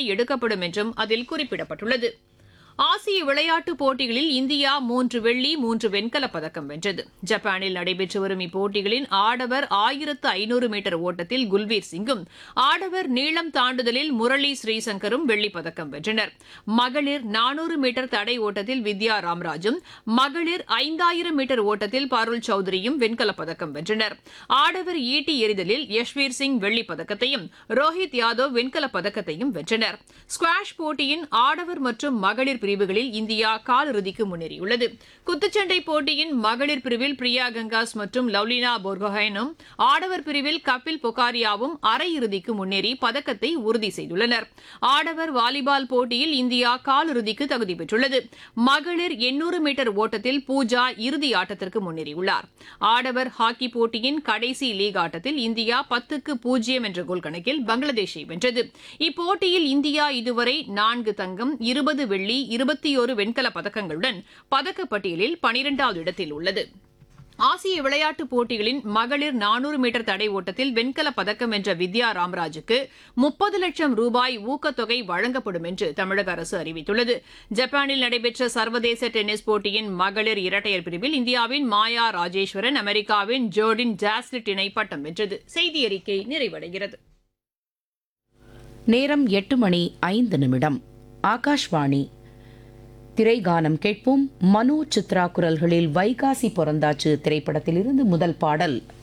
எடுக்கப்படும் என்றும் அதில் குறிப்பிடப்பட்டுள்ளது ஆசிய விளையாட்டுப் போட்டிகளில் இந்தியா மூன்று வெள்ளி மூன்று வெண்கலப் பதக்கம் வென்றது ஜப்பானில் நடைபெற்று வரும் இப்போட்டிகளின் ஆடவர் ஆயிரத்து ஐநூறு மீட்டர் ஓட்டத்தில் குல்பீர் சிங்கும் ஆடவர் நீளம் தாண்டுதலில் முரளி ஸ்ரீசங்கரும் வெள்ளிப் பதக்கம் வென்றனர் மகளிர் நானூறு மீட்டர் தடை ஓட்டத்தில் வித்யா ராம்ராஜும் மகளிர் ஐந்தாயிரம் மீட்டர் ஓட்டத்தில் பருள் சௌத்ரியும் வெண்கலப் பதக்கம் வென்றனர் ஆடவர் ஈட்டி எறிதலில் யஷ்வீர் சிங் வெள்ளிப் பதக்கத்தையும் ரோஹித் யாதவ் வெண்கலப் பதக்கத்தையும் வென்றனர் ஸ்குவாஷ் போட்டியின் ஆடவர் மற்றும் மகளிர் பிரிவுகளில் இந்தியா காலிறுதிக்கு முன்னேறியுள்ளது குத்துச்சண்டை போட்டியின் மகளிர் பிரிவில் பிரியா கங்காஸ் மற்றும் லவ்லினா போர்கோஹைனும் ஆடவர் பிரிவில் கபில் பொகாரியாவும் அரையிறுதிக்கு முன்னேறி பதக்கத்தை உறுதி செய்துள்ளனர் ஆடவர் வாலிபால் போட்டியில் இந்தியா காலிறுதிக்கு தகுதி பெற்றுள்ளது மகளிர் எண்ணூறு மீட்டர் ஓட்டத்தில் பூஜா இறுதி ஆட்டத்திற்கு முன்னேறியுள்ளார் ஆடவர் ஹாக்கி போட்டியின் கடைசி லீக் ஆட்டத்தில் இந்தியா பத்துக்கு பூஜ்ஜியம் என்ற கோல் கணக்கில் பங்களாதேஷை வென்றது இப்போட்டியில் இந்தியா இதுவரை நான்கு தங்கம் இருபது வெள்ளி இருபத்தி ஒரு வெண்கல பதக்கங்களுடன் பதக்கப்பட்டியலில் பனிரெண்டாவது இடத்தில் உள்ளது ஆசிய விளையாட்டுப் போட்டிகளின் மகளிர் நானூறு மீட்டர் தடை ஓட்டத்தில் வெண்கலப் பதக்கம் வென்ற வித்யா ராமராஜுக்கு முப்பது லட்சம் ரூபாய் ஊக்கத்தொகை வழங்கப்படும் என்று தமிழக அரசு அறிவித்துள்ளது ஜப்பானில் நடைபெற்ற சர்வதேச டென்னிஸ் போட்டியின் மகளிர் இரட்டையர் பிரிவில் இந்தியாவின் மாயா ராஜேஸ்வரன் அமெரிக்காவின் ஜோர்டின் ஜாஸ்லிட் இணை பட்டம் வென்றது செய்தி அறிக்கை நிறைவடைகிறது நேரம் எட்டு மணி ஐந்து நிமிடம் ஆகாஷ்வாணி திரைகானம் கேட்போம் மனோ சித்ரா குரல்களில் வைகாசி பிறந்தாச்சு திரைப்படத்திலிருந்து முதல் பாடல்